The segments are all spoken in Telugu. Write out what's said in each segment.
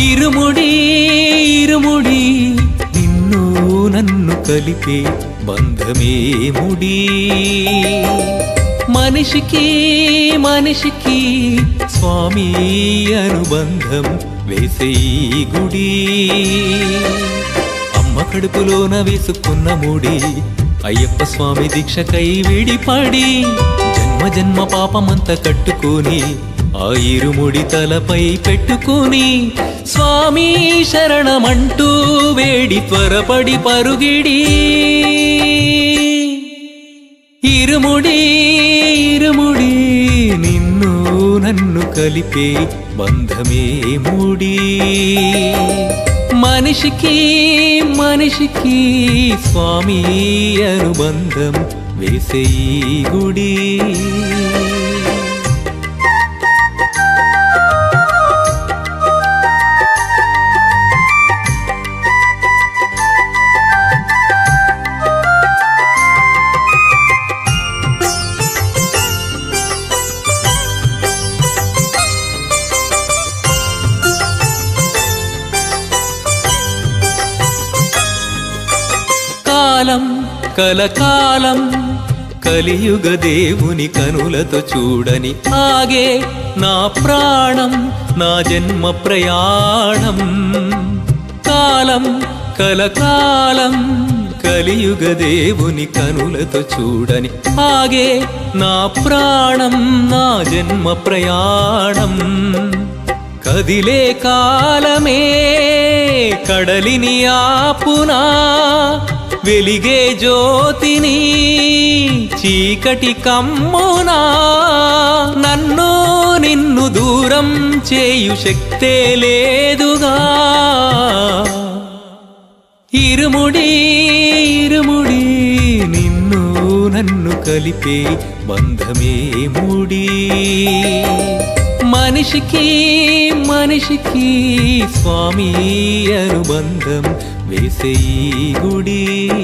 ఇరుముడి ఇరుముడి నిన్ను నన్ను కలిపే బంధమే ముడి మనిషికి మనిషికి స్వామి అనుబంధం వేసే ఈ గుడి అమ్మ కడుపులోన వేసుకున్న ముడి అయ్యప్ప స్వామి దీక్షకై విడిపడి జన్మ జన్మ పాపమంత కట్టుకొని ఆ ఇరుముడి తలపై పెట్టుకొని స్వామి శరణమంటూ వేడి త్వరపడి పరుగిడి ఇరుముడి ఇరుముడి నిన్ను నన్ను కలిపే బంధమే ముడి మనిషికి మనిషికి స్వామి అనుబంధం వేసే ఈ గుడి కాలం కలకాలం కలియుగ దేవుని కనులతో చూడని ఆగే నా ప్రాణం నా జన్మ ప్రయాణం కాలం కలకాలం కలియుగ దేవుని కనులతో చూడని ఆగే నా ప్రాణం నా జన్మ ప్రయాణం కదిలే కాలమే కడలిని ఆపునా వెలిగే జ్యోతిని చీకటి కమ్మునా నన్ను నిన్ను దూరం చేయు శక్తే లేదుగా ఇరుముడి ఇరుముడి నిన్ను నన్ను కలిపే బంధమే ముడి మనిషికి మనిషికి స్వామి అనుబంధం వేసే ఈ గుడి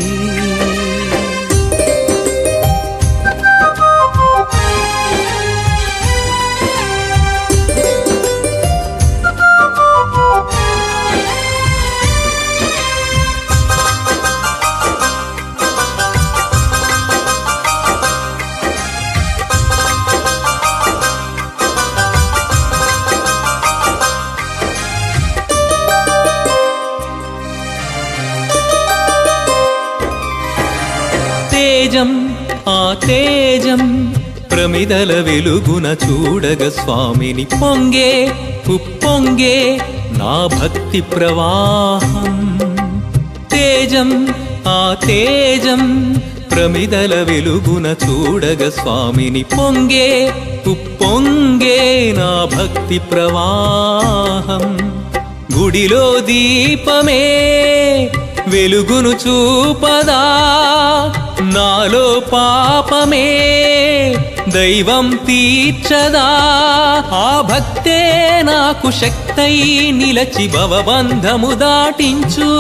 తేజం ఆ తేజం ప్రమిదల వెలుగున చూడగ స్వామిని పొంగే ఉప్పొంగే నా భక్తి ప్రవాహం తేజం ఆ తేజం ప్రమిదల వెలుగున చూడగ స్వామిని పొంగే ఉప్పొంగే నా భక్తి ప్రవాహం గుడిలో దీపమే వెలుగును చూపదా నాలో పాపమే దైవం తీర్చదా ఆ భక్తే నాకు శక్తై నిలచి భవబంధము దాటించు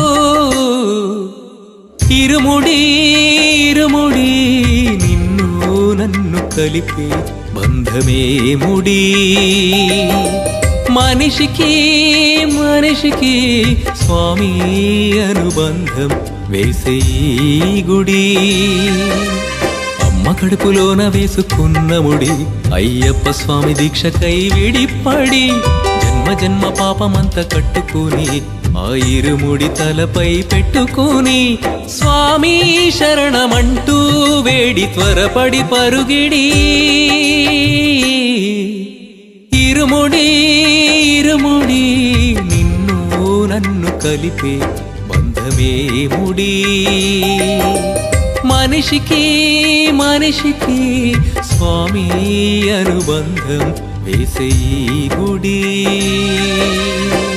ఇరుముడి ఇరుముడి నిన్ను నన్ను కలిపే బంధమే ముడి మనిషికి మనిషికి స్వామి అనుబంధం వేసే ఈ గుడి అమ్మ కడుపులోన వేసుకున్న ముడి అయ్యప్ప స్వామి దీక్షకై విడిపడి జన్మ జన్మ పాపమంత కట్టుకుని ఆ ఇరుముడి తలపై పెట్టుకుని స్వామి శరణమంటూ వేడి త్వరపడి పరుగిడి ఇరుముడి ఇరుముడి నిన్ను నన్ను కలిపే బంధమే ముడి మనిషికి మనిషికి స్వామి అనుబంధం వేసే ఈ గుడి